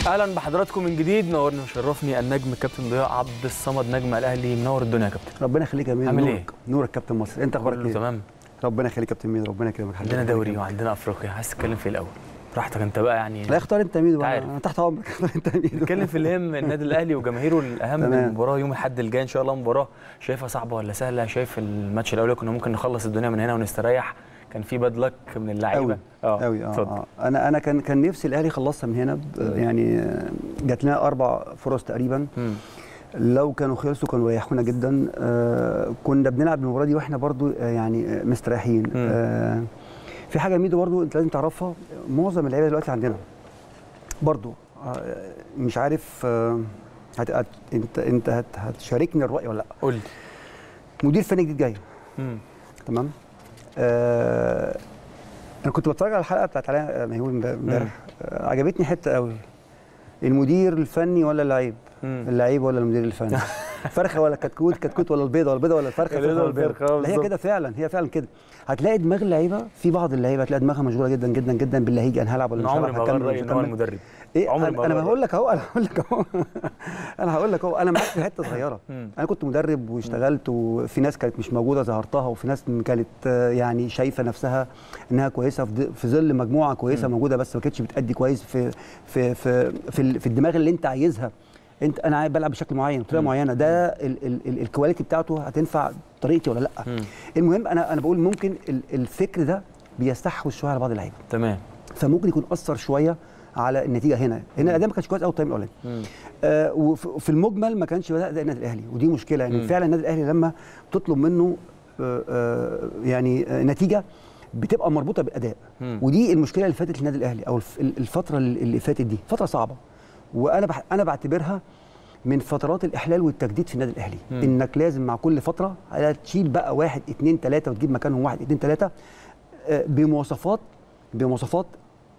اهلا بحضراتكم من جديد نورني وشرفني النجم الكابتن ضياء عبد الصمد نجم الاهلي منور الدنيا يا كابتن ربنا يخليك يا ميدو عامل نورك إيه؟ نورك كابتن مصر انت اخبارك كله ايه تمام ربنا يخليك كابتن ميدو ربنا يكرمك حبيبي. عندنا ربنا دوري يكرمك. وعندنا افريقيا عايز تتكلم في الاول براحتك انت بقى يعني لا اختار انت ميدو تعال. انا تحت امرك اختار انت ميدو نتكلم في اللي يهم النادي الاهلي وجماهيره الاهم من تمام. المباراه يوم الاحد الجاي ان شاء الله مباراه شايفها صعبه ولا سهله شايف الماتش الاولاني كنا ممكن نخلص الدنيا من هنا ونستريح كان في باد لك من اللعيبه قوي قوي اه, اتفضل. آه. انا انا كان كان نفسي الاهلي يخلصها من هنا ب- يعني آه، جات لنا اربع فرص تقريبا مم. لو كانوا خلصوا كانوا ريحونا جدا آه كنا بنلعب المباراه دي واحنا برضو آه يعني آه مستريحين آه في حاجه ميدو برضو انت لازم تعرفها معظم اللعيبه دلوقتي عندنا برضو آه مش عارف آه هت... هت... انت انت هت... هتشاركني الراي ولا لا قول لي مدير فني جديد جاي مم. تمام آه انا كنت بتفرج على الحلقه بتاعت علاء ميهول امبارح آه عجبتني حته قوي المدير الفني ولا اللعيب مم. اللعيب ولا المدير الفني فرخه ولا كتكوت كتكوت ولا البيضه ولا البيضه ولا الفرخه البيضة الفرخه ولا والفرخة، البيضه لا هي بالظبط. كده فعلا هي فعلا كده هتلاقي دماغ اللعيبه في بعض اللعيبه هتلاقي دماغها مشغوله جدا جدا جدا باللي هيجي انا هلعب ولا انا مش عمري هلعب ما غير هكمل ولا رايي مش ان هو هكمل. المدرب ايه عمري انا ما انا غير بقول لك اهو انا هقول لك اهو انا هقول لك اهو انا معاك في حته صغيره مم. انا كنت مدرب واشتغلت وفي ناس كانت مش موجوده ظهرتها وفي ناس كانت آه، يعني شايفه نفسها انها كويسه في ض- في ظل مجموعه كويسه موجوده بس ما كانتش بتأدي كويس في في في في, ال- في الدماغ اللي انت عايزها انت انا عايز بلعب بشكل معين بطريقه معينه ده ال- ال- ال- الكواليتي بتاعته هتنفع طريقتي ولا لا مم. المهم انا انا بقول ممكن ال- الفكر ده بيستحوذ شويه على بعض اللعيبه تمام فممكن يكون اثر شويه على النتيجه هنا هنا الاداء ما كانش كويس قوي التايم الاولاني مم. آه وفي في المجمل ما كانش بدا اداء النادي الاهلي ودي مشكله يعني مم. فعلا النادي الاهلي لما تطلب منه آه آه يعني آه نتيجه بتبقى مربوطه بالاداء مم. ودي المشكله اللي فاتت للنادي الاهلي او الف- الفتره اللي فاتت دي فتره صعبه وانا بح انا بعتبرها من فترات الاحلال والتجديد في النادي الاهلي مم. انك لازم مع كل فتره تشيل بقى واحد اتنين تلاته وتجيب مكانهم واحد اتنين تلاته آه، بمواصفات بمواصفات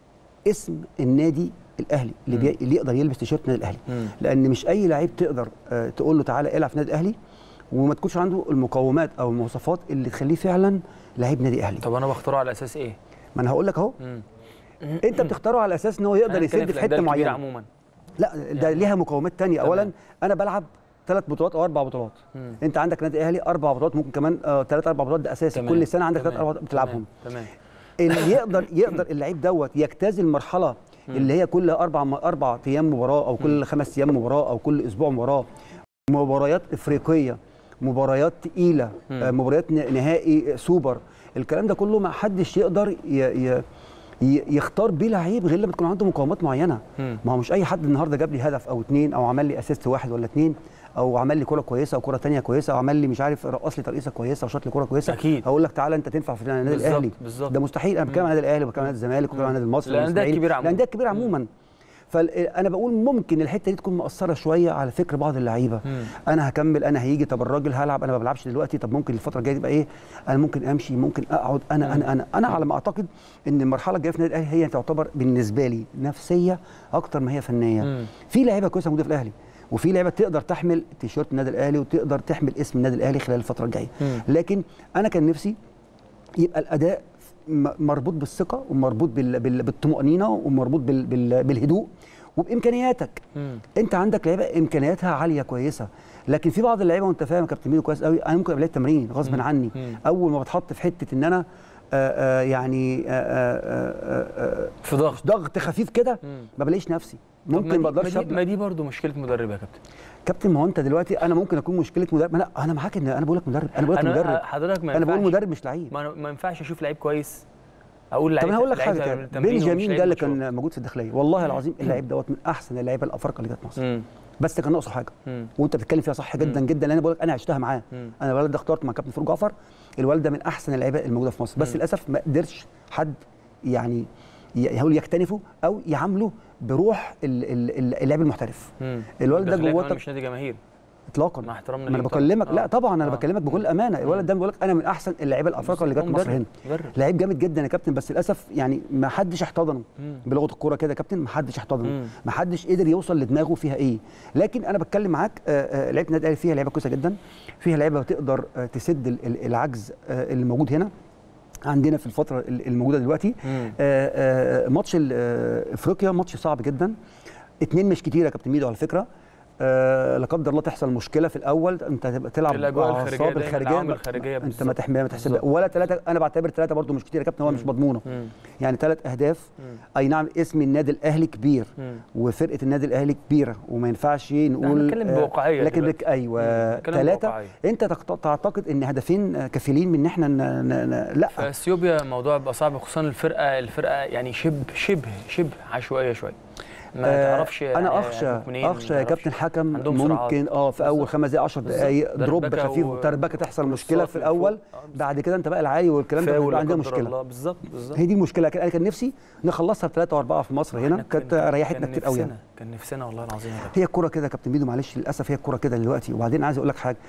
اسم النادي الاهلي اللي, بي... اللي يقدر يلبس تيشيرت النادي الاهلي مم. لان مش اي لعيب تقدر آه، تقول له تعالى العب في النادي الاهلي وما تكونش عنده المقومات او المواصفات اللي تخليه فعلا لعيب نادي اهلي طب انا بختاره على اساس ايه؟ ما انا هقول لك اهو مم. انت بتختاره على اساس ان هو يقدر أنا بتكلم يسد في الأهداف حته الكبيرة معينه عموما لا ده ليها مقومات تانية تمام. اولا انا بلعب ثلاث بطولات او اربع بطولات مم. انت عندك نادي اهلي اربع بطولات ممكن كمان ثلاث اربع بطولات ده اساسي تمام. كل سنه عندك ثلاث تمام. اربع بطولات بتلعبهم تمام اللي يقدر يقدر اللعيب دوت يجتاز المرحله اللي هي كل اربع اربع ايام مباراه او كل خمس ايام مباراه او كل اسبوع مباراه مباريات افريقيه مباريات تقيله مم. آه، مباريات ن- نهائي سوبر الكلام ده كله ما حدش يقدر ي... ي... ي- يختار بيه لعيب غير لما تكون عنده مقومات معينه مم. ما هو مش اي حد النهارده جاب لي هدف او اتنين او عمل لي اسيست واحد ولا اتنين او عمل لي كره كويسه او كره تانية كويسه او عمل لي مش عارف رقص لي ترقيصه كويسه وشاط لي كره كويسه أكيد. هقول لك تعالى انت تنفع في النادي بالظبط، الاهلي بالظبط. ده مستحيل انا بتكلم عن النادي الاهلي وبتكلم عن نادي الزمالك وبتكلم عن النادي المصري الأندية والإسماعيلي. الكبيرة عموما. الانديه الكبيره عموما فانا بقول ممكن الحته دي تكون مأثره شويه على فكر بعض اللعيبه مم. انا هكمل انا هيجي طب الراجل هلعب انا ما بلعبش دلوقتي طب ممكن الفتره الجايه تبقى ايه انا ممكن امشي ممكن اقعد انا انا انا انا على ما اعتقد ان المرحله الجايه في النادي الاهلي هي تعتبر بالنسبه لي نفسيه اكتر ما هي فنيه مم. في لعيبه كويسه موجوده في الاهلي وفي لعيبه تقدر تحمل تيشيرت النادي الاهلي وتقدر تحمل اسم النادي الاهلي خلال الفتره الجايه مم. لكن انا كان نفسي يبقى الاداء م- مربوط بالثقه ومربوط بال- بال- بالطمانينه ومربوط بال- بال- بالهدوء وبامكانياتك مم. انت عندك لعيبه امكانياتها عاليه كويسه لكن في بعض اللعيبه وانت فاهم يا كابتن ميدو كويس قوي انا ممكن ابقى لعيب تمرين غصب مم. عني مم. اول ما بتحط في حته ان انا آآ آآ يعني آآ آآ آآ في ضغط ضغط خفيف كده مم. ما بلاقيش نفسي طب ما ممكن دي- ما اقدرش ما دي, أبلع. ما دي برضه مشكله مدرب يا كابتن كابتن ما هو انت دلوقتي انا ممكن اكون مشكله مدرب ما لا انا معاك ان انا بقول لك مدرب انا بقول لك انا مدرب حضرتك ما انا بقول ينفعش- مدرب مش لعيب ما, أنا- ما ينفعش اشوف لعيب كويس اقول طب لعيب انا هقول لك لعيب حاجه تمرين كده ومش بنجامين لعيب ده اللي ماتشات. كان موجود في الداخليه والله العظيم اللعيب دوت من احسن اللعيبه الافارقه اللي جت مصر مم. بس كان ناقصه حاجه مم. وانت بتتكلم فيها صح جدا جدا لان انا بقول لك انا عشتها معاه مم. انا الولد ده اخترته مع كابتن فاروق جعفر الولد ده من احسن اللعيبه الموجوده في مصر بس مم. للاسف ما قدرش حد يعني ي- يحاول يكتنفه او يعامله بروح ال- ال- ال- اللاعب المحترف مم. الولد ده الداخلية جوه كمان طب- مش نادي جماهير اطلاقا مع احترامنا ما انا ليه طبعاً. بكلمك آه. لا طبعا انا آه. بكلمك بكل امانه الولد ده بيقول لك انا من احسن اللعيبه الافارقه اللي جت هو مصر مدرب. هنا مدرب. لعيب جامد جدا يا كابتن بس للاسف يعني ما حدش احتضنه مم. بلغه الكوره كده يا كابتن ما حدش احتضنه مم. ما حدش قدر يوصل لدماغه فيها ايه لكن انا بتكلم معاك آه، آه، لعيبه النادي الاهلي فيها لعيبه كويسه جدا فيها لعيبه تقدر آه، تسد ال- ال- العجز آه، اللي موجود هنا عندنا في الفتره ال- الموجوده دلوقتي مم. آه، آه، ماتش ال- آه، افريقيا ماتش صعب جدا اتنين مش كتير يا كابتن ميدو على فكره آه لا قدر الله تحصل مشكله في الاول انت هتبقى تلعب الأجواء بأعصاب الخارجية دايماً، الخارجيه العوامل الخارجية انت بالظبط. ما تحميها ما تحسبها بالظبط. ولا ثلاثه انا بعتبر ثلاثه برضو مش كتير يا كابتن هو مش مضمونه مم. يعني ثلاث اهداف مم. اي نعم اسم النادي الاهلي كبير مم. وفرقه النادي الاهلي كبيره وما ينفعش نقول بنتكلم آه، بواقعية لكن دلوقتي. بك ايوه مم. بنتكلم ثلاثه بواقعية. انت تقت- تعتقد ان هدفين آه، كفيلين من ان احنا ن... ن... ن... لا في اثيوبيا الموضوع بيبقى صعب خصوصا الفرقه الفرقه يعني شبه شبه شبه عشوائيه شويه ما آه، تعرفش انا يعني اخشى هتجيب منين، اخشى ما يا تعرفش. كابتن حكم عندهم سرعات. ممكن اه في اول بالظبط. خمس دقائق 10 بالظبط. دقائق دروب دربكة خفيف و- وتربكه تحصل مشكله كروسات في من الاول فوق. آه، بالظبط. بعد كده انت بقى العالي والكلام ده فاول بيبقى لا عندنا قدر مشكله الله. بالظبط بالظبط هي دي المشكله لكن انا كان نفسي نخلصها بثلاثه واربعه في مصر هنا إحنا كانت كان- ريحتنا كان كتير قوي يعني. نفسنا- كان نفسنا والله العظيم يا كابتن هي الكوره كده يا كابتن ميدو معلش للاسف هي الكوره كده دلوقتي وبعدين عايز اقول لك حاجه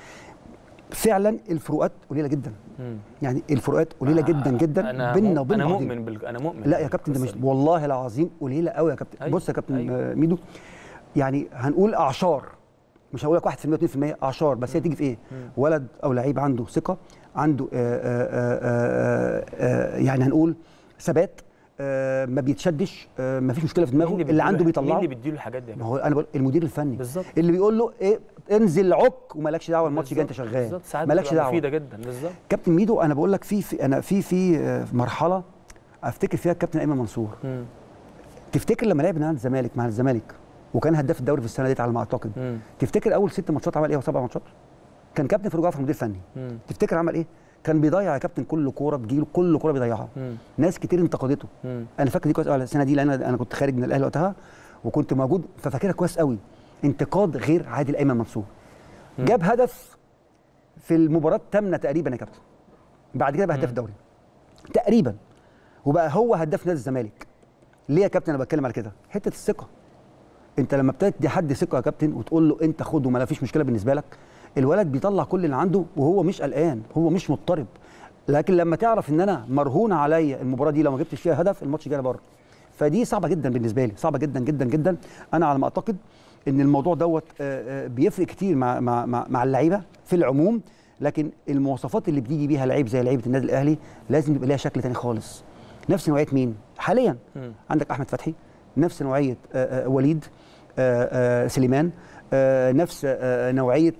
فعلا الفروقات قليله جدا مم. يعني الفروقات قليله جدا جدا انا بيننا مؤ- وبين انا بعضينا. مؤمن بال... انا مؤمن لا يا كابتن ده مش بالقصة دي. والله العظيم قليله قوي يا كابتن أيوة، بص يا كابتن أيوة. آه، ميدو يعني هنقول اعشار مش هقول لك 1% 2% اعشار بس هي تيجي في ايه ولد او لعيب عنده ثقه عنده آه، آه، آه، آه، آه، يعني هنقول ثبات آه، ما بيتشدش آه، ما فيش مشكله في مين دماغه اللي, بيديله- عنده مين بيطلعه اللي بيديله الحاجات دي يا ما هو انا بقول المدير الفني بالظبط. اللي بيقول له ايه انزل عك ومالكش دعوه الماتش جاي انت بالظبط، شغال بالظبط ساعات مالكش بتبقى دعوه مفيده جدا بالظبط كابتن ميدو انا بقول لك في, في انا في في آه، مرحله افتكر فيها الكابتن ايمن منصور مم. تفتكر لما لعب نادي الزمالك مع الزمالك وكان هداف الدوري في السنه ديت على ما اعتقد مم. تفتكر اول ست ماتشات عمل ايه او سبع ماتشات كان كابتن فاروق جعفر مدير فني مم. تفتكر عمل ايه كان بيضيع يا كابتن كل كوره بتجيله كل كوره بيضيعها مم. ناس كتير انتقدته مم. انا فاكر دي كويس قوي السنه دي لان انا أنا كنت خارج من الاهلي وقتها وكنت موجود ففاكرها كويس قوي انتقاد غير عادل ايمن منصور جاب هدف في المباراه الثامنه تقريبا يا كابتن بعد كده بقى هداف الدوري تقريبا وبقى هو هداف نادي الزمالك ليه يا كابتن انا بتكلم على كده حته الثقه انت لما بتدي حد ثقه يا كابتن وتقول له انت خد وما فيش مشكله بالنسبه لك الولد بيطلع كل اللي عنده وهو مش قلقان هو مش مضطرب لكن لما تعرف ان انا مرهون عليا المباراه دي لو ما جبتش فيها هدف الماتش جاي بره فدي صعبه جدا بالنسبه لي صعبه جدا جدا جدا انا على ما اعتقد ان الموضوع دوت آه، آه، بيفرق كتير مع مع مع, مع اللعيبه في العموم لكن المواصفات اللي بتيجي بيها لعيب زي لعيبه النادي الاهلي لازم يبقى ليها شكل تاني خالص نفس نوعيه مين حاليا مم. عندك احمد فتحي نفس نوعيه آه، آه، وليد آه، آه، سليمان آه، نفس آه، نوعيه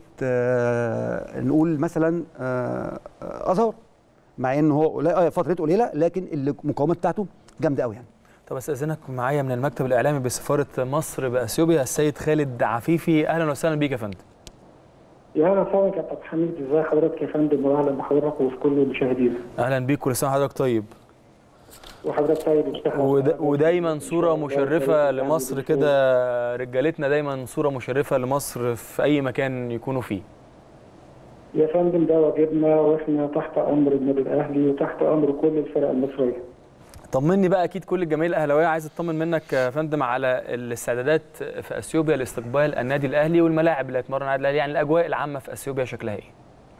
آه، نقول مثلا آه، آه، ازهر مع ان هو قليل- آه، فترته قليله لكن المقاومات بتاعته جامده قوي يعني طب استاذنك معايا من المكتب الاعلامي بسفاره مصر باثيوبيا السيد خالد عفيفي اهلا وسهلا بيك يا فندم يا اهلا وسهلا كابتن عبد الحميد ازي حضرتك يا فندم واهلا بحضرتك وفي كل المشاهدين اهلا بيك كل سنه وحضرتك طيب وحضرتك طيب وصحة ود... وسعادة. ودايما صوره إن شاء الله مشرفه يعني لمصر بخير. كده رجالتنا دايما صوره مشرفه لمصر في اي مكان يكونوا فيه يا فندم ده واجبنا واحنا تحت امر النادي الاهلي وتحت امر كل الفرق المصريه طمني بقى اكيد كل الجماهير الاهلاويه عايز اطمن منك يا فندم على الاستعدادات في اثيوبيا لاستقبال النادي الاهلي والملاعب اللي هيتمرن عليها النادي الاهلي يعني الاجواء العامه في اثيوبيا شكلها ايه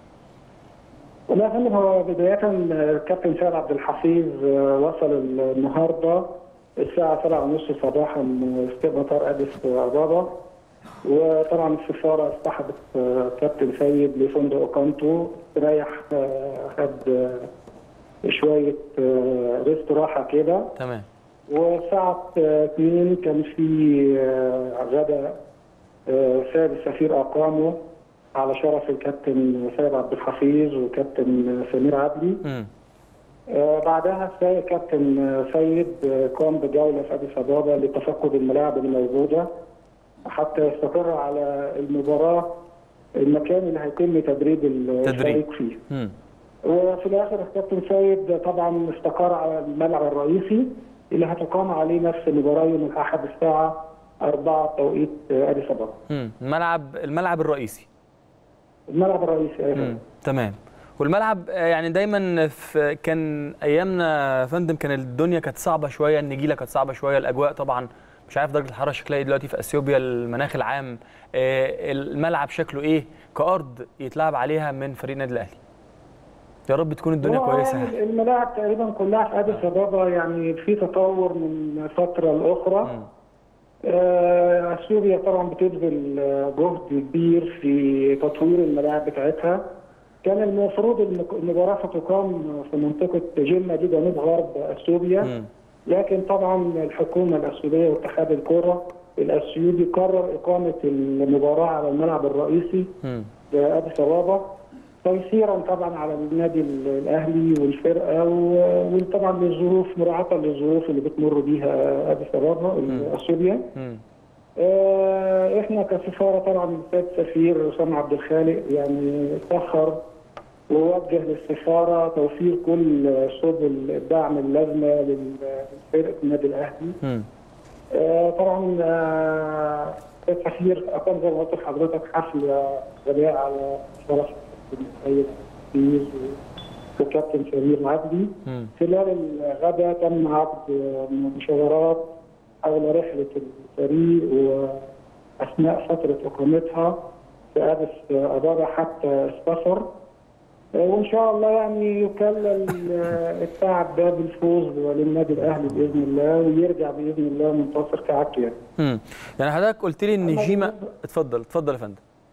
والله يا فندم هو بدايه الكابتن سيد عبد الحفيظ وصل النهارده الساعه 7:30 صباحا في مطار اديس ابابا وطبعا السفاره اصطحبت كابتن سيد لفندق اقامته ريح خد شويه ريست راحه كده تمام والساعة 2 كان في غدا سيد السفير أقامه على شرف الكابتن سيد عبد الحفيظ وكابتن سمير عدلي امم آه، بعدها السيد كابتن سيد آه، قام بجولة في أديس أبابا لتفقد الملاعب الموجودة حتى يستقر على المباراة المكان اللي هيتم تدريب الفريق فيه امم وفي الاخر الكابتن سيد طبعا استقر على الملعب الرئيسي اللي هتقام عليه نفس المباراه يوم الاحد الساعه 4 توقيت اديس ابابا. امم الملعب الملعب الرئيسي الملعب الرئيسي ايضا. امم تمام والملعب آه، يعني دايما في كان ايامنا يا فندم كان الدنيا كانت صعبه شويه النجيله كانت صعبه شويه الاجواء طبعا مش عارف درجه الحراره شكلها ايه دلوقتي في اثيوبيا المناخ العام آه، الملعب شكله ايه كارض يتلعب عليها من فريق النادي الاهلي يا رب تكون الدنيا هو كويسه يعني الملاعب تقريبا كلها في اديس ابابا يعني في تطور من فتره لاخرى. مم. آه، اثيوبيا طبعا بتبذل آه، جهد كبير في تطوير الملاعب بتاعتها كان المفروض المك- المباراه ستقام في منطقه جنة دي جنوب غرب اثيوبيا مم. لكن طبعا الحكومه الاثيوبيه واتحاد الكره الاثيوبي قرر اقامه المباراه على الملعب الرئيسي مم. باديس ابابا تيسيرا طبعا على النادي الاهلي والفرقه و- وطبعا للظروف مراعاه للظروف اللي بتمر بيها اديس ابابا اثيوبيا مم. آه، احنا كسفاره طبعا السيد سفير اسامه عبد الخالق يعني سخر ووجه للسفاره توفير كل سبل الدعم اللازمه لفرقه النادي الاهلي. مم. آه، طبعا آه، السيد سفير اقام زي ما قلت لحضرتك حفل غناء على شرف السيد سفير وكابتن سمير عبدي. مم. خلال الغداء تم عقد مشاورات حول رحلة الفريق وأثناء فترة إقامتها في أديس أبابا حتى السفر وإن شاء الله يعني يكلل التعب ده بالفوز وللنادي الأهلي بإذن الله ويرجع بإذن الله منتصر كعادته يعني. مم. يعني حضرتك قلت لي ان جيما اتفضل اتفضل يا فندم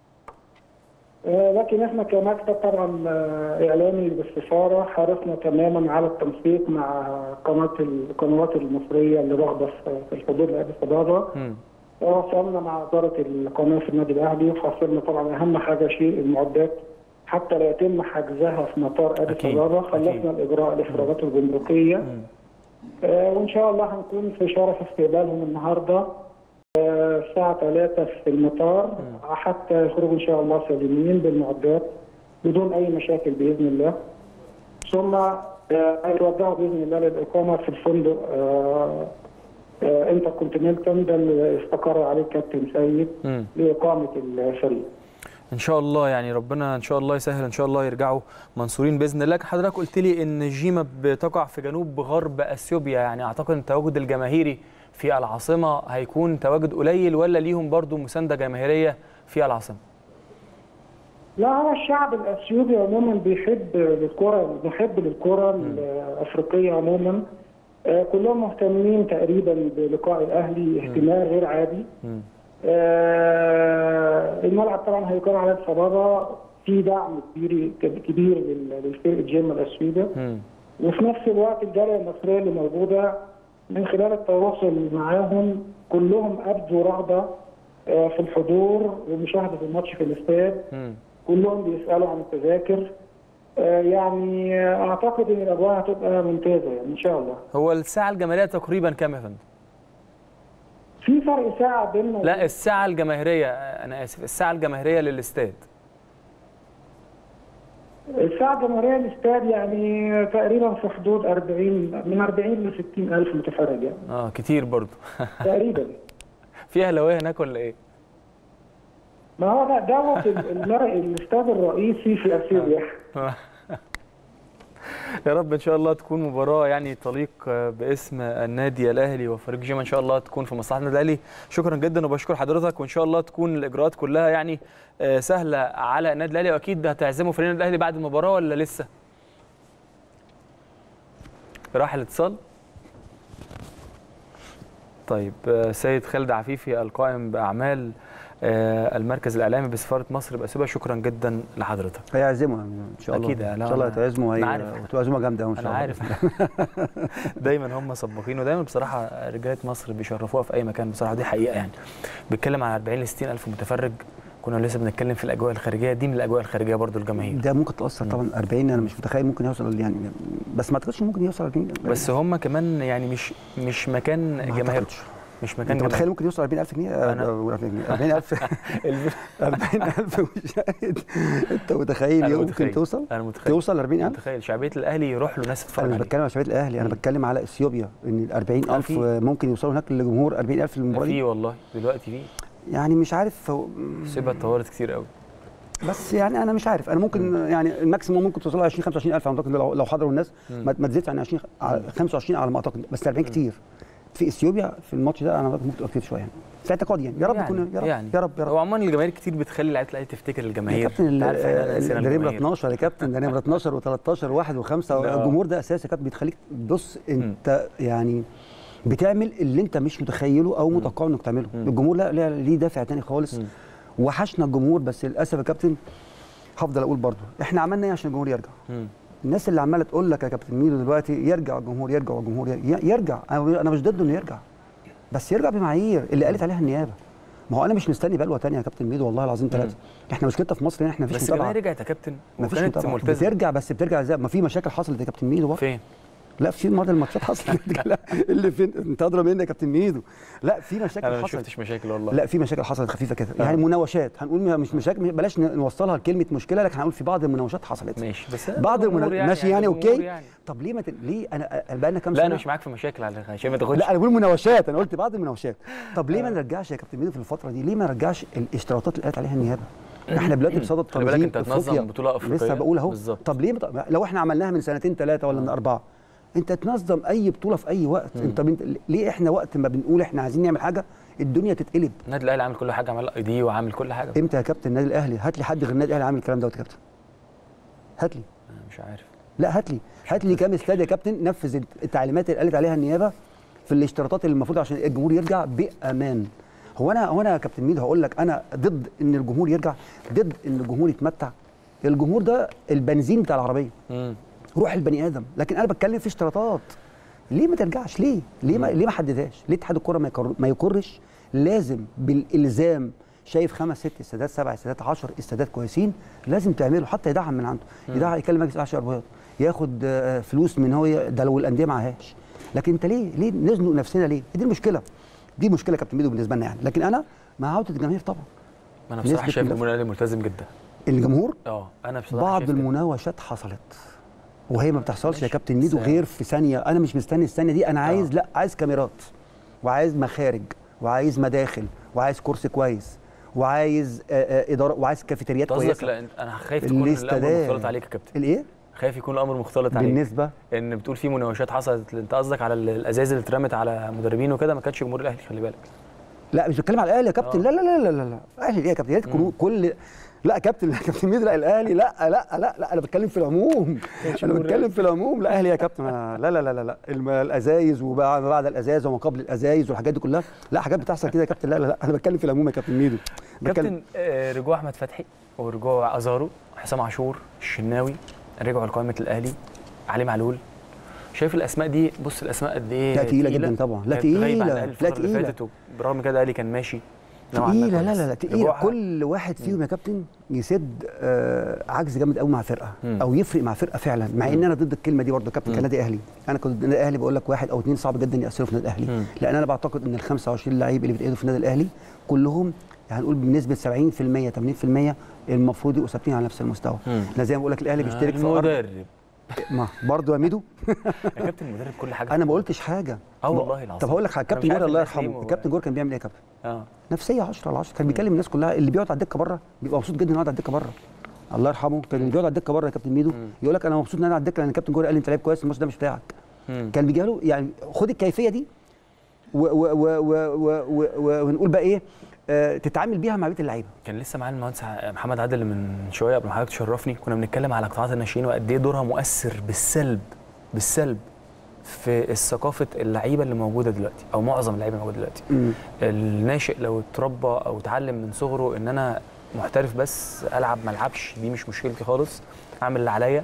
آه، لكن احنا كمكتب طبعا آه، اعلامي بالسفاره حرصنا تماما على التنسيق مع قناه القنوات المصريه اللي راغبه في في الحضور لاديس ابابا مم. وصلنا مع اداره القناه في النادي الاهلي وحصلنا طبعا اهم حاجه شيء المعدات حتى لا يتم حجزها في مطار اديس أكيد، ابابا أكيد. خلصنا الاجراء الافراجات الجمركيه آه، وان شاء الله هنكون في شرف استقبالهم النهارده آه، الساعه 3 في المطار حتى يخرجوا ان شاء الله سالمين بالمعدات بدون اي مشاكل باذن الله ثم آه، هيتوجهوا باذن الله للاقامه في الفندق آه، آه، انتر كونتيننتال ده اللي استقر عليه الكابتن سيد مم. لاقامه الفريق ان شاء الله يعني ربنا ان شاء الله يسهل ان شاء الله يرجعوا منصورين باذن الله حضرتك قلت لي ان جيما بتقع في جنوب غرب اثيوبيا يعني اعتقد التواجد الجماهيري في العاصمه هيكون تواجد قليل ولا ليهم برضو مسانده جماهيريه في العاصمه لا هو الشعب الاثيوبي عموما بيحب الكره محب للكره الافريقيه عموما آه، كلهم مهتمين تقريبا بلقاء الاهلي اهتمام غير عادي مم. آه، الملعب طبعا هيكون على الصبابه في دعم كبير كبير لل- للفرقه جيم الاثيوبيا مم. وفي نفس الوقت الجاليه المصريه اللي موجوده من خلال التواصل معاهم كلهم ابدوا رغبه آه، في الحضور ومشاهده الماتش في الاستاد مم. كلهم بيسالوا عن التذاكر آه، يعني آه، اعتقد ان الاجواء هتبقى ممتازه يعني ان شاء الله هو الساعه الجماهيريه تقريبا كام يا فندم في فرق ساعه بيننا لا الساعه الجماهيريه انا اسف الساعه الجماهيريه للاستاد الساعه الجمهوريه الاستاد يعني تقريبا في حدود 40 من 40 ل 60 الف متفرج يعني اه كتير برضو تقريبا في اهلاويه هناك ولا ايه ما هو ده دوت ال- المر- الاستاد الرئيسي في اثيوبيا يا رب ان شاء الله تكون مباراه يعني تليق باسم النادي الاهلي وفريق جيم ان شاء الله تكون في مصلحه النادي الاهلي شكرا جدا وبشكر حضرتك وان شاء الله تكون الاجراءات كلها يعني آه، سهله على النادي الاهلي واكيد هتعزموا فريق النادي الاهلي بعد المباراه ولا لسه راح الاتصال طيب آه، سيد خالد عفيفي القائم باعمال آه، المركز الاعلامي بسفاره مصر باثيوبيا شكرا جدا لحضرتك هيعزموا يعني ان شاء الله أكيد، لا، ان شاء الله أنا- هيتعزموا أنا هي- عارف. وتبقى عزومه جامده أوي ان شاء انا الله عارف دايما هم سباقين ودايما بصراحه رجاله مصر بيشرفوها في اي مكان بصراحه دي حقيقه يعني بيتكلم عن 40 ل 60 الف متفرج كنا لسه بنتكلم في الاجواء الخارجيه دي من الاجواء الخارجيه برضو الجماهير ده ممكن تاثر طبعا 40 انا مش متخيل ممكن يوصل يعني بس ما اعتقدش ممكن يوصل 40 بس هم كمان يعني مش مش مكان ما جماهير أعتقدش. مش مكان انت متخيل جماهير ممكن يوصل 40000 جنيه أنا- 40000 40000 مشاهد انت متخيل أنا يمكن متخيل. توصل انا متخيل توصل 40000 متخيل شعبيه الاهلي يروح له ناس انا تتفرج مش عليه بتكلم على شباب الاهلي انا مم. بتكلم على اثيوبيا ان ال 40000 في. ممكن يوصلوا هناك لجمهور 40000 للمباراه في دي والله دلوقتي في يعني مش عارف هو- سيبها اتطورت كتير قوي بس يعني انا مش عارف انا ممكن يعني الماكسيموم ممكن توصل 20 25000 اعتقد لو لو حضروا الناس ما ما تزيدش عن 20 على 25 على ما اعتقد بس 40 كتير في اثيوبيا في الماتش ده انا أعتقد ممكن تبقى كتير شويه يعني في اعتقاد يعني يا رب يعني يكون يا رب يعني يا رب يا رب هو عموما الجماهير كتير بتخلي لعيبه الاهلي تفتكر يا الجماهير كابتن أنت عارف إحنا نسينا ده نمره الجماهير. 12 يا كابتن ده نمره 12 و13 واحد وخمسه لا. الجمهور ده اساسي يا كابتن بتخليك بص انت يعني بتعمل اللي انت مش متخيله او متوقع انك تعمله الجمهور لا لا- ليه دافع تاني خالص وحشنا الجمهور بس للاسف يا كابتن هفضل اقول برضه احنا عملنا ايه عشان الجمهور يرجع مم. الناس اللي عماله تقول لك يا كابتن ميدو دلوقتي يرجع الجمهور يرجع الجمهور يرجع, يرجع. انا أنا مش ضده انه يرجع بس يرجع بمعايير اللي قالت عليها النيابه ما هو انا مش مستني بلوه تانية يا كابتن ميدو والله العظيم ثلاثه احنا مشكلتنا في مصر ان احنا مفيش بس متابعه الجماهير رجعت يا كابتن مفيش وكانت متابعه ملتزمه بترجع بس بترجع ازاي ما في مشاكل حصلت يا كابتن ميدو بقى فين؟ لا في بعض الماتشات حصلت لا اللي فين انت ادرى مني يا كابتن ميدو لا في مشاكل انا ما حصلت شفتش مشاكل والله لا في مشاكل حصلت خفيفه كده آه. يعني مناوشات هنقول مش مشاكل بلاش نوصلها لكلمه مشكله لكن هنقول في بعض المناوشات حصلت ماشي بس بعض الجمهور المنا... ماشي يعني الجمهور اوكي يعني. طب ليه ما ت... ليه انا أنا بقى لنا كام لا سنه انا مش معاك في مشاكل على فكرة، عشان ما تاخدش لا انا بقول مناوشات انا قلت بعض المناوشات طب ليه ما نرجعش يا كابتن ميدو في الفتره دي ليه ما نرجعش الاشتراطات اللي قالت عليها النيابه احنا دلوقتي بصدد خلي بالك تنظيم انت هتنظم أفريقيا. بطولة أفريقية. لسه بقول اهو بالظبط. طب ليه ما ت- لو احنا عملناها من سنتين ثلاثه ولا من اربعه انت تنظم اي بطوله في اي وقت انت بنت... ليه احنا وقت ما بنقول احنا عايزين نعمل حاجه الدنيا تتقلب النادي الاهلي عامل كل حاجه عمل اي دي وعامل كل حاجه امتى يا كابتن النادي الاهلي هات لي حد غير النادي الاهلي عامل الكلام دوت يا كابتن هات لي أنا مش عارف لا هات لي هات لي كام استاد يا كابتن نفذ التعليمات اللي قالت عليها النيابه في الاشتراطات اللي المفروض عشان الجمهور يرجع بامان هو انا هو انا يا كابتن ميدو هقول لك انا ضد ان الجمهور يرجع ضد ان الجمهور يتمتع الجمهور ده البنزين بتاع العربيه امم روح البني ادم لكن انا بتكلم في اشتراطات ليه ما ترجعش ليه ليه ما ليه ما حددهاش ليه اتحاد الكوره ما يقر- ما يقرش لازم بالالزام شايف خمس ست استادات سبع استادات 10 استادات كويسين لازم تعمله حتى يدعم من عنده يدعم يكلم مجلس اعشى ارباط ياخد آه، فلوس من هو ده لو الانديه معهاش لكن انت ليه ليه نزنق نفسنا ليه دي المشكله دي مشكله يا كابتن ميدو بالنسبه لنا يعني لكن انا مع عوده الجماهير طبعا ما انا بصراحه نسبة شايف الناس- الجمهور الاهلي ملتزم جدا الجمهور اه انا بصراحه بعض شايف كده. المناوشات حصلت وهي ما بتحصلش يا ماشي. كابتن ميدو بس- غير في ثانيه انا مش مستني الثانيه دي انا عايز آه. لا عايز كاميرات وعايز مخارج وعايز مداخل وعايز كرسي كويس وعايز آه، آه، اداره وعايز كافيتريات أنت قصدك كويسه لا أنت- انا خايف تكون الامر الاستادات. مختلط عليك يا كابتن الايه خايف يكون الامر مختلط عليك بالنسبه ان بتقول في مناوشات حصلت انت قصدك على ال- الازاز اللي اترمت على مدربين وكده ما كانش جمهور الاهلي خلي بالك لا مش بتكلم على الاهلي يا كابتن آه. لا لا لا لا لا لا الاهلي ايه يا كابتن يا ريت تكونوا كل لا يا كابتن لا يا كابتن ميدو لا الاهلي لا لا لا لا انا بتكلم في العموم انا بتكلم في العموم لا اهلي يا كابتن أنا- لا لا لا لا لا الم- الازايز وبعد بعد الازاز وما قبل الازايز والحاجات دي كلها لا حاجات بتحصل كده يا كابتن لا لا لا انا بتكلم في العموم يا كابتن ميدو بتكلم كابتن آه، رجوع احمد فتحي ورجوع ازارو حسام عاشور الشناوي رجعوا لقائمه الاهلي علي معلول شايف الاسماء دي بص الاسماء قد ايه لا تقيلة جداً طبعا. لا كانت غايبة عن تقيلة. الأهلي لا الفترة اللي تقيلة. فاتت وبرغم كده الاهلي كان ماشي نوعاً ما تقيلة لا كويس. لا لا تقيلة رجوعها- كل واحد فيهم يا كابتن يسد آه عجز جامد قوي مع فرقة مم. او يفرق مع فرقة فعلا مع ان انا ضد الكلمة دي برضه يا كابتن مم. كنادي اهلي انا كنت النادي الاهلي بقول لك واحد او اثنين صعب جدا ياثروا في النادي الاهلي مم. لان انا بعتقد ان ال 25 لعيب اللي بيتأيدوا في النادي الاهلي كلهم هنقول بنسبة 70% 80% المفروض يبقوا ثابتين على نفس المستوى مم. انا زي ما بقول لك الاهلي بيشترك في أربع- المدرب ما برضه يا ميدو يا كابتن المدرب كل حاجه انا ما قلتش حاجة اه والله العظيم طب هقول لك حاجة أنا مش كابتن عارف جور الله الناس ليه يرحمه ما- الكابتن جور كان بيعمل ايه يا كابتن؟ اه نفسيه 10 على 10 كان بيكلم الناس كلها اللي بيقعد على الدكه بره بيبقى مبسوط جدا انه يقعد على الدكه بره الله يرحمه كان اللي بيقعد على الدكه بره يا كابتن ميدو مم. يقول لك انا مبسوط ان انا على الدكه لان الكابتن جوري قال لي انت لعيب كويس الماتش ده مش بتاعك مم. كان بيجي له يعني خد الكيفيه دي و- و- و- و- و- و- و- ونقول بقى ايه آه تتعامل بيها مع بقيه اللعيبه كان لسه معانا المهندس محمد عادل من شويه قبل ما حضرتك تشرفني كنا بنتكلم على قطاعات الناشئين وقد ايه دورها مؤثر بالسلب بالسلب في ثقافه اللعيبه اللي موجوده دلوقتي او معظم اللعيبه اللي موجوده دلوقتي الناشئ لو اتربى او اتعلم من صغره ان انا محترف بس العب ما العبش دي مش مشكلتي خالص اعمل اللي عليا